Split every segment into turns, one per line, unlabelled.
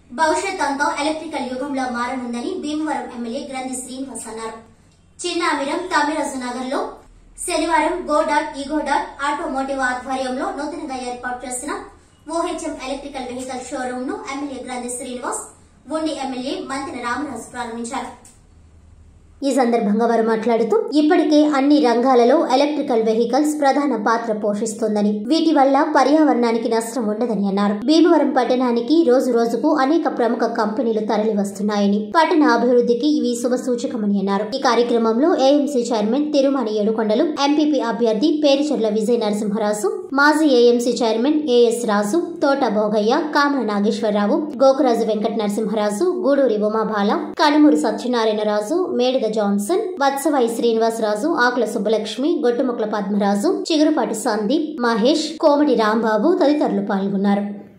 భవిష్యత్ అంతా ఎలక్ట్రికల్ యుగంలో మారనుందని భీమవరం ఎమ్మెల్యే గ్రంథి శ్రీనివాస్ అన్నారు చిన్నామిరం తమిళరాజు నగర్ లో శనివారం Go dot eGo dot Automotive ఆధ్వర్యంలో నూతనంగా ఏర్పాటు చేసిన ఓహెచ్ఎం ఎలక్ట్రికల్ వెహికల్ షోరూమ్ ను ఎమ్మెల్యే గ్రంథి శ్రీనివాస్ ఉండి ఎమ్మెల్యే మంత్రి రామరాజు ప్రారంభించారు ఈ సందర్భంగా వారు మాట్లాడుతూ ఇప్పటికే అన్ని రంగాలలో ఎలక్ట్రికల్ వెహికల్స్ ప్రధాన పాత్ర పోషిస్తోందని వీటి వల్ల పర్యావరణానికి నష్టం ఉండదని అన్నారు భీమవరం పట్టణానికి రోజు రోజుకు అనేక ప్రముఖ కంపెనీలు తరలి వస్తున్నాయని పట్టణ అభివృద్ధికి ఇవి శుభ సూచకమని అన్నారు ఈ కార్యక్రమంలో AMC chairman Tirumani Edukondalu MPP అభ్యర్థి పేరుచెర్ల విజయ నరసింహరాజు మాజీ AMC chairman AS Raju Thota Bhogayya Kamala Nageswararao Gokuraju Venkata Narasimharaju Guduri Umabala Kanumuri Satyanarayanaraju Medida Johnson Vatsavayi Srinivasaraju Akula Subbalakshmi Gottumukkala Padmaraju Chigurupati Sandeep Mahesh Komati Rambabu తదితరులు పాల్గొన్నారు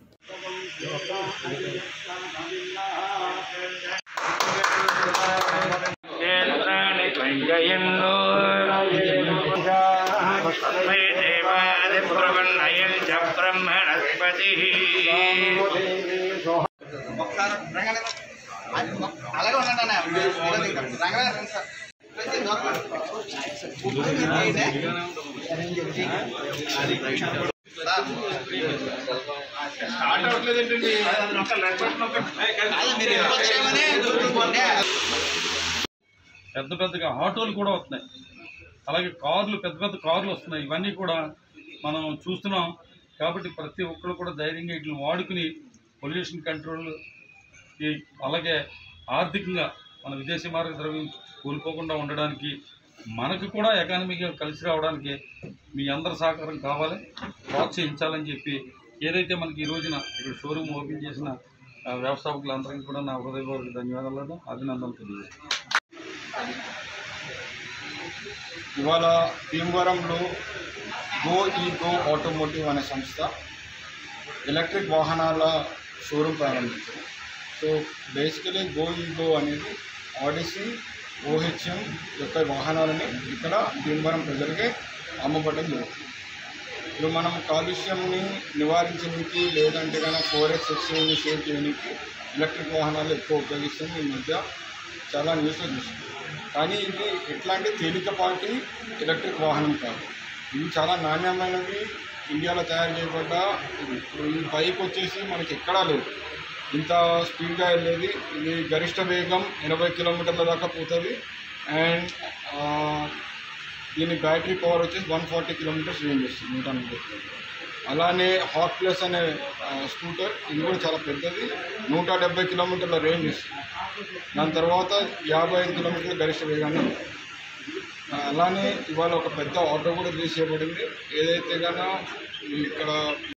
క్షేత్రాన్ని త్వయ్యయన్నో వై దేవాది ప్రవన్నయం చ బ్రహ్మణస్పతి
ఒకసారి రంగన అలాగే ఉండండి అన్న రంగన రండి సార్
స్టార్ట్ అవ్వట్లేదు ఏంటండి
మీరు విపక్షమనే
పెద్ద పెద్దగా ఆటోలు కూడా వస్తున్నాయి అలాగే కార్లు పెద్ద పెద్ద కార్లు వస్తున్నాయి ఇవన్నీ కూడా మనం చూస్తున్నాం కాబట్టి ప్రతి ఒక్కరు కూడా ధైర్యంగా వీటిని వాడుకుని పొల్యూషన్ కంట్రోల్ ఈ అలాగే ఆర్థికంగా మన విదేశీ మార్గ ద్రవ్యం కోల్పోకుండా ఉండడానికి మనకు కూడా ఎకానమీగా కలిసి రావడానికి మీ అందరి సహకారం కావాలి ప్రోత్సహించాలని చెప్పి ఏదైతే మనకి ఈ రోజున ఇక్కడ షోరూమ్ ఓపెన్ చేసిన ఆ, వ్యవస్థాపకులందరికీ కూడా నా హృదయపూర్వక ధన్యవాదాలను అభినందనలు తెలియజేస్తాను
ఇవాళ భీమవరంలో గో ఈ గో ఆటోమోటివ్ అనే సంస్థ ఎలక్ట్రిక్ వాహనాల షోరూమ్ ప్రారంభించింది so basically Go E Go అనేది ఆడిసీ ఓహెచ్ఎం యొక్క వాహనాలని ఇక్కడ భీమవరం ప్రజలకి అమ్మబడడం జరుగుతుంది ఇప్పుడు మనం కాలుష్యంని నివారించడానికి లేదంటే కనుక ఫోర్ ఎక్స్ ఎక్స్చేంజ్ సేవ్ చేయడానికి ఎలక్ట్రిక్ వాహనాలు ఎక్కువ ఉపయోగిస్తుంది ఈ మధ్య చాలా న్యూస్లో చూస్తుంది కానీ ఇది ఎట్లాంటి తేలికపాటి ఎలక్ట్రిక్ వాహనం కాదు ఇవి చాలా నాణ్యమైనవి ఇండియాలో తయారు చేయబడ్డ ఇది ఇప్పుడు ఈ బైక్ వచ్చేసి మనకి ఎక్కడా లేదు ఇంత స్పీడ్గా వెళ్ళేది ఇది గరిష్ట వేగం ఎనభై కిలోమీటర్ల దాకా పోతుంది అండ్ దీని బ్యాటరీ పవర్ వచ్చేసి వన్ ఫార్టీ కిలోమీటర్స్ రేంజ్ వస్తుంది నూట నలభై కిలోమీటర్లు అలానే హాట్ ప్లస్ అనే ఆ, స్కూటర్ ఇది కూడా చాలా పెద్దది నూట డెబ్బై కిలోమీటర్ల రేంజ్ ఇస్తుంది దాని తర్వాత యాభై ఐదు కిలోమీటర్ల గరిష్ట వేగాన్ని ఉంది. ఆ, అలానే ఇవాళ ఒక పెద్ద ఆటో కూడా రిలీజ్ చేయబడింది ఏదైతే కన్నా ఇక్కడ